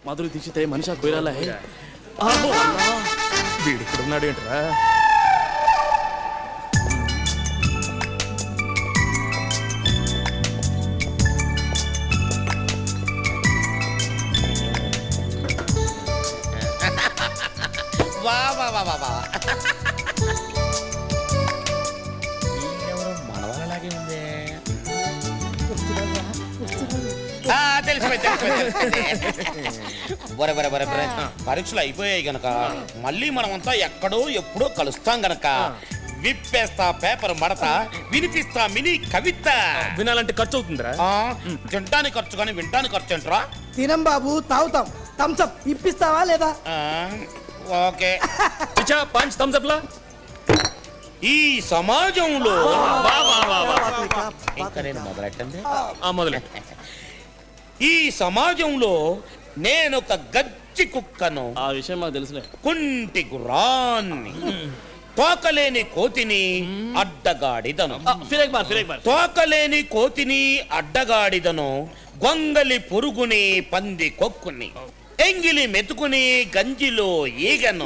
మాధురి దీక్షితే మనిషా కొయిరాలా హై వీడు ఇక్కడ ఉన్నాడు ఏంట్రా వా వా వా వా వా వీళ్ళెవరో మనవాళ్ళలాగే ఉంది ఆ, తెలిసిపోయింది, తెలిసిపోయింది, తెలిసిపోయింది. బొరే బొరే బొరే బొరే పరీక్షలు అయిపోయాయి గనక మళ్ళీ మనమంతా ఎక్కడో ఎప్పుడో కలుస్తాం గనక విప్పేస్తా పేపర్ మడత వినిపిస్తా మినీ కవిత వినాలంటే ఖర్చు అవుతుందిరా ఆ, తినడానికి ఖర్చు కానీ వినడానికి ఖర్చు ఏంట్రా తినం బాబు తాగుతాం థమ్స్అప్ ఇప్పిస్తావా లేదా ఆ, ఓకే పిచ్చా పంచ్ థమ్స్ అప్ లా ఈ సమాజంలో వా వా వా వా ఇంకా నేను మొదలెట్టండి ఆ మొదలే ఈ సమాజంలో నేనొక గజ్జి కుక్కను ఆ విషయం మాకు తెలుసులే కుంటి గుర్రాన్ని తోకలేని కోతిని అడ్డగాడిదను ఫిరేక్ బార్ ఫిరేక్ బార్ తోకలేని కోతిని అడ్డగాడిదను గొంగలి పురుగుని పంది కొక్కుని ఎంగిలి మెతుకుని గంజిలో ఈగను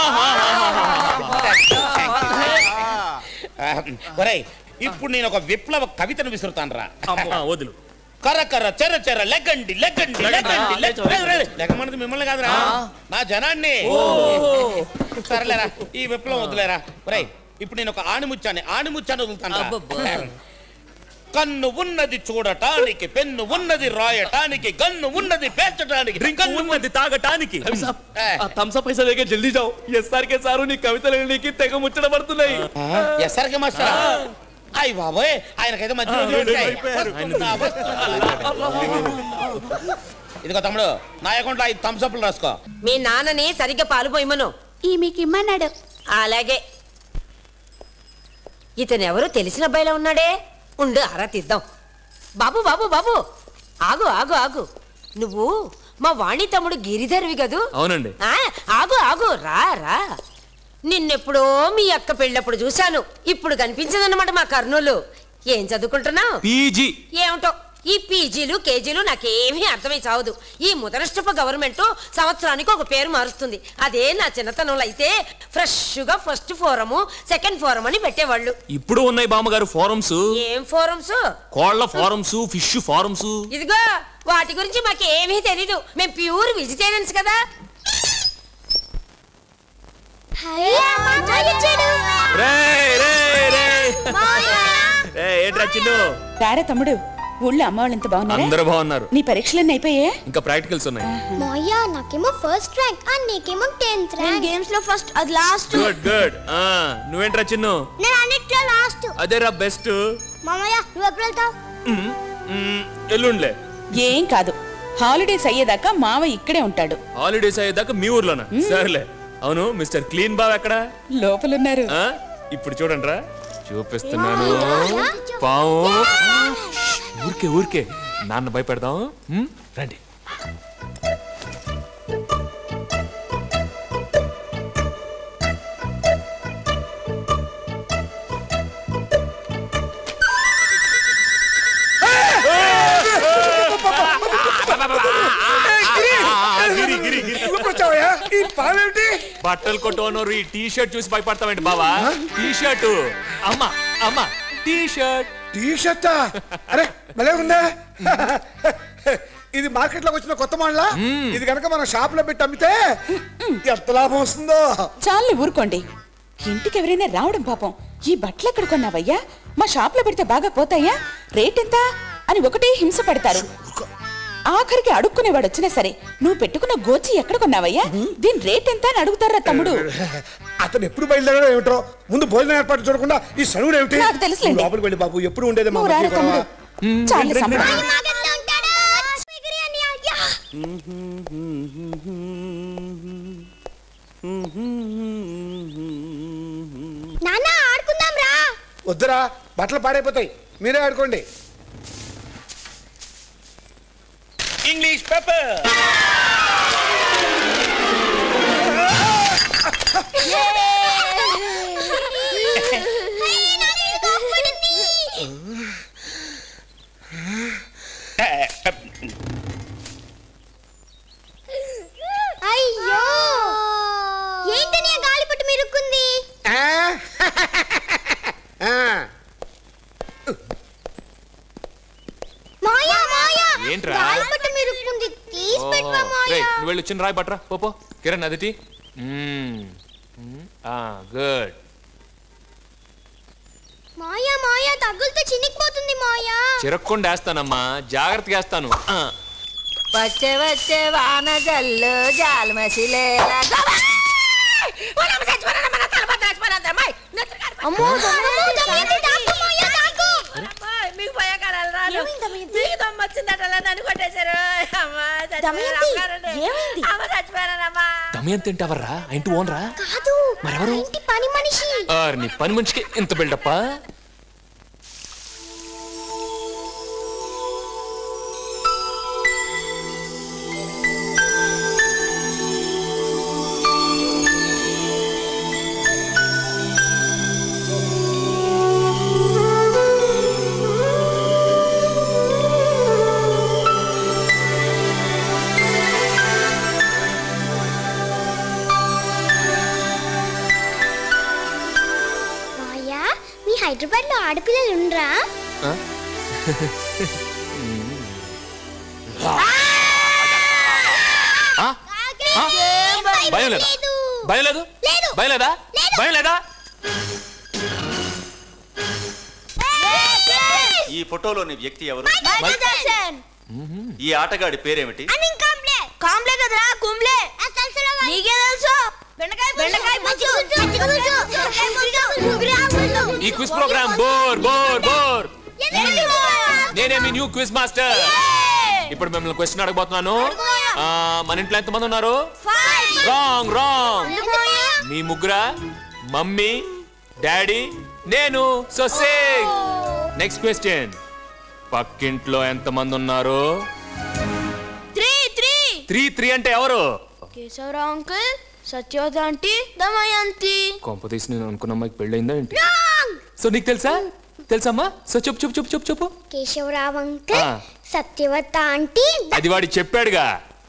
ఒరేయ్ ఇప్పుడు నేను ఒక విప్లవ కవితను విసురుతాను రా వదులు కరకర చెర చెర లెగ్గండి లెగ్గండి లెగ్గండి లెగ్గండి లెగ్గమన్నది మిమ్మల్ని కాదురా నా జనాన్ని సరేలేరా ఈ విప్లవం వదిలేరా ఒరేయ్ ఇప్పుడు నేను ఒక ఆణిముచ్చాన్ని ఆణిముచ్చాన్ని వదులుతాను కన్ను ఉన్నది చూడటానికి పెన్ను ఉన్నది రాయటానికి గన్ను ఉన్నది పేర్చడానికి డ్రింక్ ఉన్నది తాగటానికి ఏ. థమ్స్ అప్ పైసా లేక జల్దీ జాओ ఎస్ఆర్ కే సారు నీ కవితలు నీకు తెగ ముచ్చట పడుతున్నాయి ఎస్ఆర్కే మాస్టర్ అయ్యి బాబోయ్ ఆయనకైతే మంచి రోజులు వచ్చాయి. వస్తున్నా, వస్తున్నా. ఇదిగో తమ్ముడు నా అకౌంట్లో ఐదు థమ్స్ అప్లు రాసుకో మీ నాన్నని సరిగ్గా పాలు పోయమను ఈ మీకు ఇమ్మన్నాడు అలాగే ఇతను ఎవరో తెలిసిన అబ్బాయిలా ఉన్నాడే ఉండు ఆరా తీద్దాం బాబు బాబు బాబు ఆగు ఆగు ఆగు నువ్వు మా వాణి తమ్ముడు గిరిధర్వి కదూ అవునండి ఆ, ఆగు ఆగు రా రా నిన్నెప్పుడో మీ అక్క పెళ్ళప్పుడు చూశాను ఇప్పుడు కనిపించదన్నమాట మా కర్నూలు ఏం చదువుకుంటున్నావు పీజీ ఏమిటో ఈ పీజీలు కేజీలు నాకేమీ అర్థమై చావదు ఈ ముదనష్టపు గవర్నమెంట్ సంవత్సరానికి ఒక పేరు మారుస్తుంది అదే నా చిన్నతనంలో అయితే ఫ్రెష్గా ఫస్ట్ ఫోరము సెకండ్ ఫోరం అని పెట్టేవాళ్ళు ఇప్పుడు ఉన్నాయి బామ్మగారు ఫారమ్స్ ఏం ఫోరమ్స్ కోళ్ల ఫారమ్స్ ఫిష్ ఫారమ్స్ ఇదిగో వాటి గురించి మాకేమీ తెలీదు మేము ప్యూర్ వెజిటేరియన్స్ కదా రే రే రే రే ఏంట్రా చిన్ను రారా తమ్ముడు ఊళ్ళో అమ్మ వాళ్ళు ఎంత బాగున్నారా అందరూ బాగున్నారు నీ పరీక్షలన్నీ అయిపోయా ఇంకా ప్రాక్టికల్స్ ఉన్నాయి మాయా నాకేమో ఫస్ట్ ర్యాంక్ అండ్ నీకేమో టెన్త్ ర్యాంక్ గేమ్స్ లో ఫస్ట్ అది లాస్ట్ గుడ్ గుడ్ ఆ నువ్వేంట్రా చిన్ను నేను అన్నిట్లో లాస్ట్ అదేరా బెస్ట్ మామయ్య నువ్వు ఎప్పుడు వెళ్తావు ఎల్లుండ్లే ఏం కాదు హాలిడేస్ అయ్యేదాకా మావ ఇక్కడే ఉంటాడు హాలిడేస్ అయ్యేదాకా మీ ఊర్లోనా సరేలే అవును మిస్టర్ క్లీన్ బావ్ ఎక్కడ లోపలున్నారు ఆ? ఇప్పుడు చూడండి రా చూపిస్తున్నాను పావు ష్, ఊరికే ఊరికే నాన్న భయపెడదాం ఉమ్, రండి ఆ, గిరి గిరి గిరి ఈ పావేంటి బట్టలు కొట్టుకున్నారు ఈ టీ షర్ట్ చూసి భయపడతామేంటి బావా టీ షర్ట్ అమ్మ అమ్మ టీ షర్ట్ టీ షర్టా అరే భలే ఉందా ఇది మార్కెట్ లోకి వచ్చిన కొత్త మోడలా ఇది కనుక మనం షాప్ లో పెట్టి అమ్మితే ఎంత లాభం వస్తుందో చాలు ఊరుకోండి ఇంటికి ఎవరైనా రావడం పాపం ఈ బట్టలు ఎక్కడ కొన్నావయ్యా మా షాప్ లో పెడితే బాగా పోతాయా రేట్ ఎంత అని ఒకటే హింస పడతారు ఆఖరికి అడుక్కునేవాడు వచ్చినా సరే నువ్వు పెట్టుకున్న గోచి ఎక్కడ కొన్నావయ్యా దీని రేట్ ఎంత అని అడుగుతారా తమ్ముడు అతను ఎప్పుడు బయలుదేరాడో ఏమిటో ముందు భోజనం ఏర్పాటు చూడకుండా ఈ సనుడు ఏమిటి నాకు తెలుసులేండి. నువ్వు లోపలికి వెళ్ళి బాబు ఎప్పుడు ఉండేది మా నువ్వు రారా మధ్య తమ్ముడు గొడవ. చాలు సంబడం మాకెట్లా ఉంటాడు బిర్యానీ అయ్యా నాన్న ఆడుకుందాం రా వద్దురా బట్టలు పాడైపోతాయి మీరే ఆడుకోండి ఇంగ్లీష్ పేపర్ తీసి పెట్టవా మాయా రేయ్, నువ్వు వెళ్ళి చిన్న రాయి పట్రా పో పో కిరణ్ అదిటి గుడ్ మాయా మాయా తగులుతో చినిగిపోతుంది మాయా చిరక్కుండా వేస్తానమ్మా జాగ్రత్తగా వేస్తాను ఆ, వచ్చే వచ్చే వాన జల్లు జాలు మసిలేలా అమ్మో దమయంతి దాకు మాయా దాకు మీకు భయకరాలు రాలు ఏమైంది దమయంతి? మీకు దమ్మొచ్చిందట నన్ను కొట్టేశారు అమ్మా దమయంతి, ఏమైంది? అమ్మ చచ్చిపోయానమ్మా దమయంతి ఏంటి ఎవర్రా ఆ ఇంటి ఓనరా కాదు మరెవరు? మా ఇంటి పని మనిషి ఆర్ నీ పని మనిషికి ఇంత బిల్డప్పా మాయా మీ హైదరాబాద్ లో ఆడపిల్లలు ఉండరా ఆ? ఆ? భయం లేదా భయం లేదు లేదు. భయం లేదా లేదు. భయం లేదా ఈ ఫోటోలోని వ్యక్తి ఎవరు ఈ ఆటగాడి పేరేమిటి కాంబ్లే కదరా కుమ్లే నీకే తెలుసు బెండకాయ బెండకాయ ఈ quiz program bore bore bore నేనే మీ న్యూ క్విజ్ మాస్టర్ ఇప్పుడు మిమ్మల్ని క్వశ్చన్ అడగబోతున్నాను ఆ, మన ఇంట్లో ఎంతమంది ఉన్నారు రాంగ్ రాంగ్ మీ ముగ్గురా మమ్మీ డాడీ నేను సో సేఫ్ నెక్స్ట్ క్వశ్చన్ పక్కింట్లో ఎంతమంది ఉన్నారు త్రీ త్రీ త్రీ త్రీ అంటే ఎవరు కేశవరావు అంకుల్ సత్యవతి ఆంటీ దమయంతి కొంప తీసి నేను అనుకున్న అమ్మాయికి పెళ్ళయిందా ఏంటి సో నీకు తెలుసా తెలుసమ్మా సో చెప్పు చెప్పు చెప్పు చెప్పు చెప్పు కేశవరావు అంకుల్ ఆ. సత్యవత ఆంటీ అది వాడి చెప్పాడుగా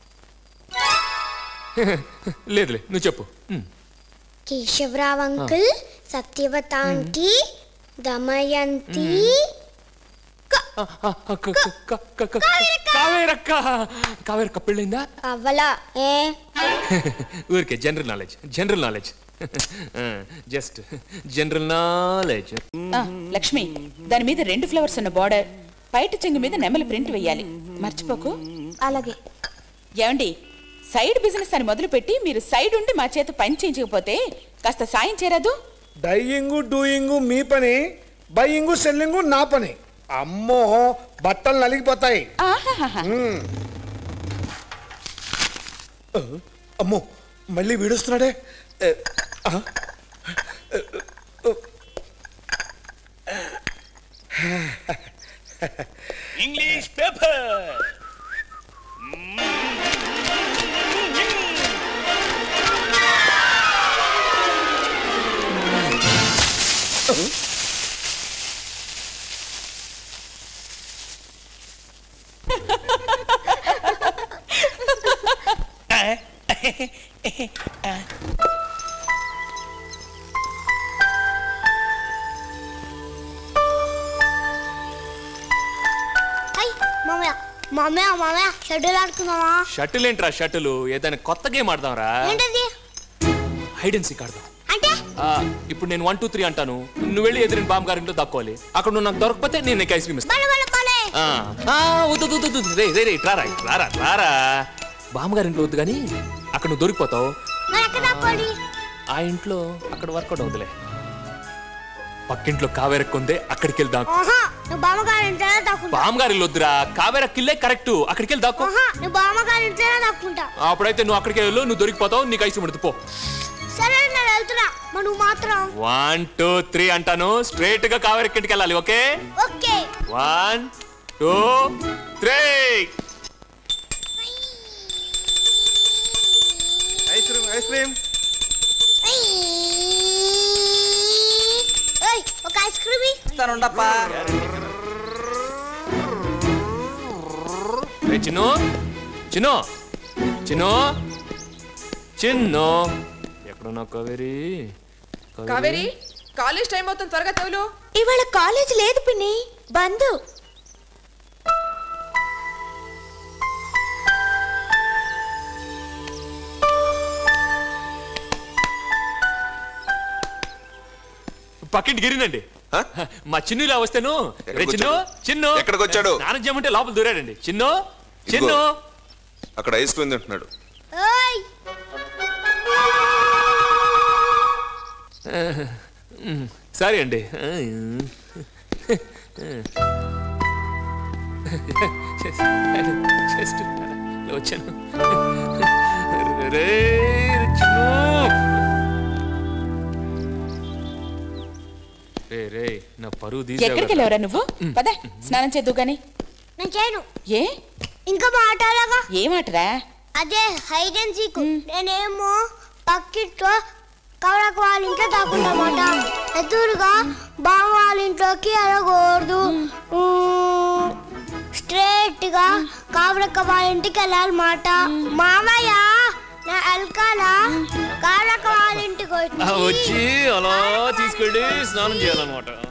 లేదులే నువ్వు చెప్పు ఉమ్. కేశవరావు అంకుల్ సత్యవత ఆంటీ దమయంతి ఆ, ఆ, ఆ, క- క- క- క- క- కావేరక్క కావేరక్క పెళ్ళైందా అవ్వలా ఏ ఊరికే general knowledge general knowledge just general knowledge ఆ, లక్ష్మి దాని మీద రెండు ఫ్లవర్స్ ఉన్న బార్డర్ బయట చెంగు మీద నెమలి ప్రింట్ వేయాలి మర్చిపోకు అలాగే ఏమండి సైడ్ బిజినెస్ అని మొదలుపెట్టి మీరు సైడ్ ఉండి మా చేత పని చేయించకపోతే కాస్త సాయం చేరదు డైయింగ్ డూయింగ్ మీ పని బయ్యింగ్ సెల్లింగ్ నా పని అమ్మో బట్టలు నలిగిపోతాయి ఆహాహాహా. మ్మ్. ఆ, అమ్మో మళ్ళీ వీడొస్తున్నాడే ఏ, ఆ, ఇంగ్లీష్ పేపర్ హాయ్ మామయ్య మామయ్య మామయ్య షెడ్యూల్ ఆడుకుందామా షటిల్ ఏంట్రా షటిల్ ఏదైనా కొత్త గేమ్ ఆడదాంరా ఏంటది హైడ్ అండ్ సీక్ ఆడదాం అంటే ఆ, ఇప్పుడు నేను వన్ టూ త్రీ అంటాను నువ్వు వెళ్ళి ఎదురు బామ్మ గారింట్లో దక్కోవాలి అక్కడ నువ్వు నాకు దొరకకపోతే నేను నీకు ఐస్ క్రీమ్ ఇస్తాను బల బల బలే ఆ, ఆ, వద్దు వద్దు, వద్దు వద్దు. రే రే రే రారా రారా రారా బామ్మగారింట్లో వద్దు కానీ అక్కడ నువ్వు దొరికిపోతావు మరి ఎక్కడ దాక్కోవాలి ఆ ఇంట్లో అక్కడ వర్కౌట్ అవుతులే పక్కింట్లో కావేరక్క ఉంది అక్కడికి వెళ్ళి దాక్కు ఆహా నువ్వు బామ్మగారి ఇంట్లోనే దాక్కుంటా బామ్మగారి ఇల్లు వద్దురా కావేరక్క ఇల్లే కరెక్ట్ అక్కడికి వెళ్ళి దాక్కో ఆహా నువ్వు బామ్మగారి ఇంట్లోనే దాక్కుంటా అప్పుడైతే నువ్వు అక్కడికి వెళ్ళు నువ్వు దొరికిపోతావు నీకు ఐస్ క్రీమ్ పో సరే నేను వెళ్తున్నా మరి నువ్వు మాత్రం వన్ టూ త్రీ అంటాను స్ట్రైట్ గా కావేరక్క ఇంటికి వెళ్ళాలి okay okay one two three ice cream ice cream ఏయ్ ఒక ఐస్ క్రీమ్ ఇయ్యి. రే చిన్ను చిన్ను చిన్ను చిన్ను ఎక్కడున్నావు కావేరి కావేరి కాలేజ్ టైం అవుతుంది త్వరగా తెవులు ఇవాళ కాలేజ్ లేదు పిన్ని బంద్ పక్కింటి గిరినండి హ? మా చిన్ను ఇలా వస్తేను రే ఎక్కడికి చిన్ను వచ్చాడు? చిన్ను ఎక్కడికి వచ్చాడు? స్నానం చేయమంటే లోపల దూరాడండి చిన్ను చిన్ను అక్కడ ఐస్ క్రీమ్ తింటున్నాడు ఓయ్ సారీ అండి జస్ట్ ఇలా వచ్చాను రే చిన్ను రే రే నా పరువు ఎక్కడికి తీసి వెళ్ళవరా నువ్వు పద స్నానం చేద్దు గాని నేను చేయను ఏ ఇంకా మాట్లాడగా ఏమాటరా అదే హైడ్ అండ్ సీక్ నేనేమో పక్కింట్లో కవలకు వాళ్ళ ఇంట్లో దాక్కుంటామాట ఎదురుగా బావ వాళ్ళ ఇంట్లోకి వెళ్ళకూడదు స్ట్రేట్ గా కావడక్క వాళ్ళ ఇంటికి వెళ్ళాలన్నమాట మామయ్య నా ఎల్కాల కావడక్క వాళ్ళ ఇంటికి ఆ, వచ్చి వచ్చి అలా తీసుకెళ్ళి స్నానం చేయాలన్నమాట